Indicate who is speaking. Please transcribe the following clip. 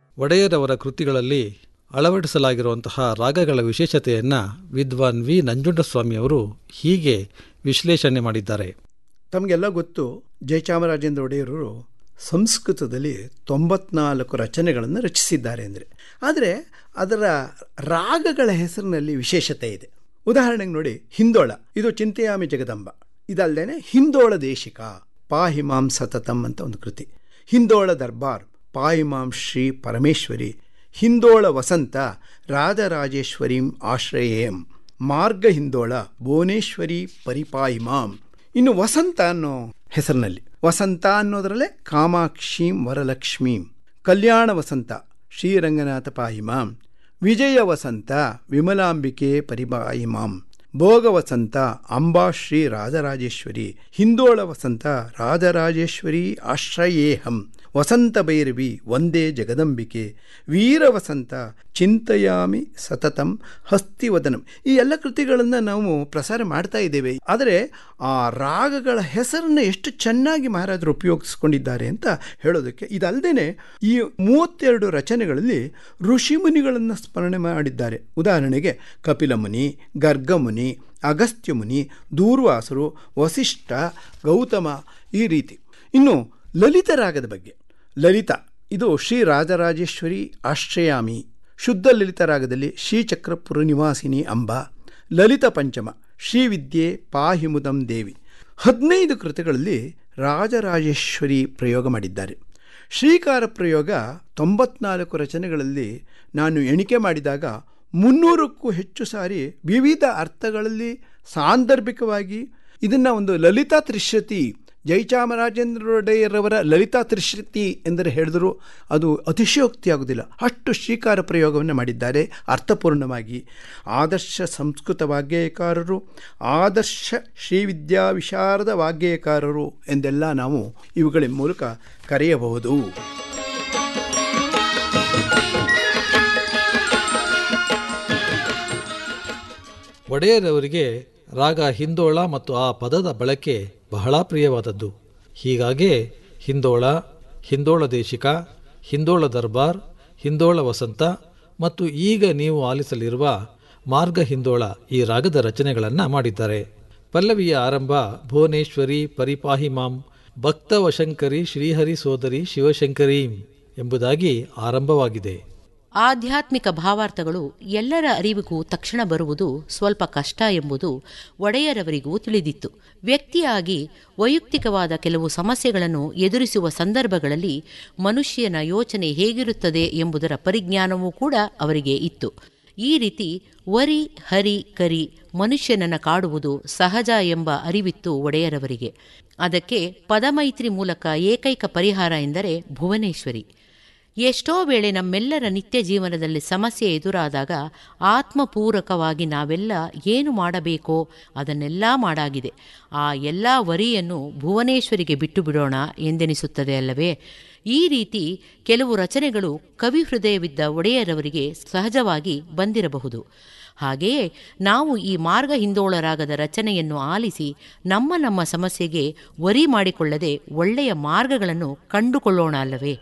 Speaker 1: ಒಡೆಯರವರ ಕೃತಿಗಳಲ್ಲಿ ಅಳವಡಿಸಲಾಗಿರುವಂತಹ ರಾಗಗಳ ವಿಶೇಷತೆಯನ್ನು ವಿದ್ವಾನ್ ವಿ ನಂಜುಂಡಸ್ವಾಮಿಯವರು ಹೀಗೆ ವಿಶ್ಲೇಷಣೆ ಮಾಡಿದ್ದಾರೆ
Speaker 2: ತಮಗೆಲ್ಲ ಗೊತ್ತು ಜಯಚಾಮರಾಜೇಂದ್ರ ಒಡೆಯರವರು ಸಂಸ್ಕೃತದಲ್ಲಿ ತೊಂಬತ್ನಾಲ್ಕು ರಚನೆಗಳನ್ನು ರಚಿಸಿದ್ದಾರೆ ಅಂದರೆ ಆದರೆ ಅದರ ರಾಗಗಳ ಹೆಸರಿನಲ್ಲಿ ವಿಶೇಷತೆ ಇದೆ ಉದಾಹರಣೆಗೆ ನೋಡಿ ಹಿಂದೋಳ ಇದು ಚಿಂತೆಯಾಮಿ ಜಗದಂಬ ಇದಲ್ಲದೆ ಹಿಂದೋಳ ದೇಶಿಕ ಪಾಹಿಮಾಂ ಸತತಂ ಅಂತ ಒಂದು ಕೃತಿ ಹಿಂದೋಳ ದರ್ಬಾರ್ ಪಾಹಿಮಾಂ ಶ್ರೀ ಪರಮೇಶ್ವರಿ ಹಿಂದೋಳ ವಸಂತ ರಾಜರಾಜೇಶ್ವರೀಂ ಆಶ್ರಯೇಂ ಮಾರ್ಗ ಹಿಂದೋಳ ಭುವನೇಶ್ವರಿ ಪರಿಪಾಯಿಮಾಂ ಇನ್ನು ವಸಂತ ಅನ್ನೋ ಹೆಸರಿನಲ್ಲಿ ವಸಂತ ಅನ್ನೋದರಲ್ಲೇ ಕಾಮಾಕ್ಷೀಂ ವರಲಕ್ಷ್ಮೀಂ ಕಲ್ಯಾಣ ವಸಂತ ಶ್ರೀರಂಗನಾಥ ಪಾಯಿಮಾಂ ವಿಜಯ ವಸಂತ ವಿಮಲಾಂಬಿಕೆ ಪರಿಪಾಯಿಮಾಂ ಭೋಗ ವಸಂತ ಅಂಬಾ ಶ್ರೀ ರಾಜರಾಜೇಶ್ವರಿ ಹಿಂದೋಳ ವಸಂತ ರಾಜರಾಜೇಶ್ವರಿ ಆಶ್ರಯೇಹಂ ವಸಂತ ಭೈರವಿ ಒಂದೇ ಜಗದಂಬಿಕೆ ವೀರ ವಸಂತ ಚಿಂತೆಯಾಮಿ ಸತತಂ ಹಸ್ತಿವದನಂ ಈ ಎಲ್ಲ ಕೃತಿಗಳನ್ನು ನಾವು ಪ್ರಸಾರ ಮಾಡ್ತಾ ಇದ್ದೇವೆ ಆದರೆ ಆ ರಾಗಗಳ ಹೆಸರನ್ನು ಎಷ್ಟು ಚೆನ್ನಾಗಿ ಮಹಾರಾಜರು ಉಪಯೋಗಿಸ್ಕೊಂಡಿದ್ದಾರೆ ಅಂತ ಹೇಳೋದಕ್ಕೆ ಇದಲ್ಲದೆ ಈ ಮೂವತ್ತೆರಡು ರಚನೆಗಳಲ್ಲಿ ಋಷಿಮುನಿಗಳನ್ನು ಸ್ಮರಣೆ ಮಾಡಿದ್ದಾರೆ ಉದಾಹರಣೆಗೆ ಕಪಿಲಮುನಿ ಗರ್ಗಮುನಿ ಅಗಸ್ತ್ಯ ಮುನಿ ದೂರ್ವಾಸರು ವಸಿಷ್ಠ ಗೌತಮ ಈ ರೀತಿ ಇನ್ನು ಲಲಿತ ರಾಗದ ಬಗ್ಗೆ ಲಲಿತ ಇದು ಶ್ರೀ ರಾಜರಾಜೇಶ್ವರಿ ಆಶ್ರಯಾಮಿ ಶುದ್ಧ ಲಲಿತ ರಾಗದಲ್ಲಿ ಶ್ರೀಚಕ್ರಪುರ ನಿವಾಸಿನಿ ಅಂಬ ಲಲಿತ ಪಂಚಮ ಶ್ರೀವಿದ್ಯೆ ಪಾಹಿಮುದಂ ದೇವಿ ಹದಿನೈದು ಕೃತಿಗಳಲ್ಲಿ ರಾಜರಾಜೇಶ್ವರಿ ಪ್ರಯೋಗ ಮಾಡಿದ್ದಾರೆ ಶ್ರೀಕಾರ ಪ್ರಯೋಗ ತೊಂಬತ್ನಾಲ್ಕು ರಚನೆಗಳಲ್ಲಿ ನಾನು ಎಣಿಕೆ ಮಾಡಿದಾಗ ಮುನ್ನೂರಕ್ಕೂ ಹೆಚ್ಚು ಸಾರಿ ವಿವಿಧ ಅರ್ಥಗಳಲ್ಲಿ ಸಾಂದರ್ಭಿಕವಾಗಿ ಇದನ್ನು ಒಂದು ಲಲಿತಾ ತ್ರಿಶ್ರುತಿ ಜಯಚಾಮರಾಜೇಂದ್ರ ಒಡೆಯರವರ ಲಲಿತಾ ತ್ರಿಶ್ರುತಿ ಎಂದರೆ ಹೇಳಿದರೂ ಅದು ಅತಿಶಯೋಕ್ತಿಯಾಗುವುದಿಲ್ಲ ಅಷ್ಟು ಶ್ರೀಕಾರ ಪ್ರಯೋಗವನ್ನು ಮಾಡಿದ್ದಾರೆ ಅರ್ಥಪೂರ್ಣವಾಗಿ ಆದರ್ಶ ಸಂಸ್ಕೃತ ವಾಗ್ಗೇಯಕಾರರು ಆದರ್ಶ ಶ್ರೀವಿದ್ಯಾ ವಿಶಾರದ ವಾಗ್ಗೇಯಕಾರರು ಎಂದೆಲ್ಲ ನಾವು ಇವುಗಳ ಮೂಲಕ ಕರೆಯಬಹುದು
Speaker 1: ಒಡೆಯರವರಿಗೆ ರಾಗ ಹಿಂದೋಳ ಮತ್ತು ಆ ಪದದ ಬಳಕೆ ಬಹಳ ಪ್ರಿಯವಾದದ್ದು ಹೀಗಾಗಿ ಹಿಂದೋಳ ಹಿಂದೋಳ ದೇಶಿಕ ಹಿಂದೋಳ ದರ್ಬಾರ್ ಹಿಂದೋಳ ವಸಂತ ಮತ್ತು ಈಗ ನೀವು ಆಲಿಸಲಿರುವ ಮಾರ್ಗ ಹಿಂದೋಳ ಈ ರಾಗದ ರಚನೆಗಳನ್ನು ಮಾಡಿದ್ದಾರೆ ಪಲ್ಲವಿಯ ಆರಂಭ ಭುವನೇಶ್ವರಿ ಪರಿಪಾಹಿ ಮಾಂ ಭಕ್ತವಶಂಕರಿ ಶ್ರೀಹರಿ ಸೋದರಿ ಶಿವಶಂಕರೀಂ ಎಂಬುದಾಗಿ ಆರಂಭವಾಗಿದೆ
Speaker 3: ಆಧ್ಯಾತ್ಮಿಕ ಭಾವಾರ್ಥಗಳು ಎಲ್ಲರ ಅರಿವಿಗೂ ತಕ್ಷಣ ಬರುವುದು ಸ್ವಲ್ಪ ಕಷ್ಟ ಎಂಬುದು ಒಡೆಯರವರಿಗೂ ತಿಳಿದಿತ್ತು ವ್ಯಕ್ತಿಯಾಗಿ ವೈಯಕ್ತಿಕವಾದ ಕೆಲವು ಸಮಸ್ಯೆಗಳನ್ನು ಎದುರಿಸುವ ಸಂದರ್ಭಗಳಲ್ಲಿ ಮನುಷ್ಯನ ಯೋಚನೆ ಹೇಗಿರುತ್ತದೆ ಎಂಬುದರ ಪರಿಜ್ಞಾನವೂ ಕೂಡ ಅವರಿಗೆ ಇತ್ತು ಈ ರೀತಿ ವರಿ ಹರಿ ಕರಿ ಮನುಷ್ಯನನ್ನು ಕಾಡುವುದು ಸಹಜ ಎಂಬ ಅರಿವಿತ್ತು ಒಡೆಯರವರಿಗೆ ಅದಕ್ಕೆ ಪದಮೈತ್ರಿ ಮೂಲಕ ಏಕೈಕ ಪರಿಹಾರ ಎಂದರೆ ಭುವನೇಶ್ವರಿ ಎಷ್ಟೋ ವೇಳೆ ನಮ್ಮೆಲ್ಲರ ನಿತ್ಯ ಜೀವನದಲ್ಲಿ ಸಮಸ್ಯೆ ಎದುರಾದಾಗ ಆತ್ಮಪೂರಕವಾಗಿ ನಾವೆಲ್ಲ ಏನು ಮಾಡಬೇಕೋ ಅದನ್ನೆಲ್ಲ ಮಾಡಾಗಿದೆ ಆ ಎಲ್ಲ ವರಿಯನ್ನು ಭುವನೇಶ್ವರಿಗೆ ಬಿಟ್ಟು ಬಿಡೋಣ ಎಂದೆನಿಸುತ್ತದೆ ಅಲ್ಲವೇ ಈ ರೀತಿ ಕೆಲವು ರಚನೆಗಳು ಕವಿ ಹೃದಯವಿದ್ದ ಒಡೆಯರವರಿಗೆ ಸಹಜವಾಗಿ ಬಂದಿರಬಹುದು ಹಾಗೆಯೇ ನಾವು ಈ ಮಾರ್ಗ ಹಿಂದೋಳ ರಾಗದ ರಚನೆಯನ್ನು ಆಲಿಸಿ ನಮ್ಮ ನಮ್ಮ ಸಮಸ್ಯೆಗೆ ವರಿ ಮಾಡಿಕೊಳ್ಳದೆ ಒಳ್ಳೆಯ ಮಾರ್ಗಗಳನ್ನು ಕಂಡುಕೊಳ್ಳೋಣ ಅಲ್ಲವೇ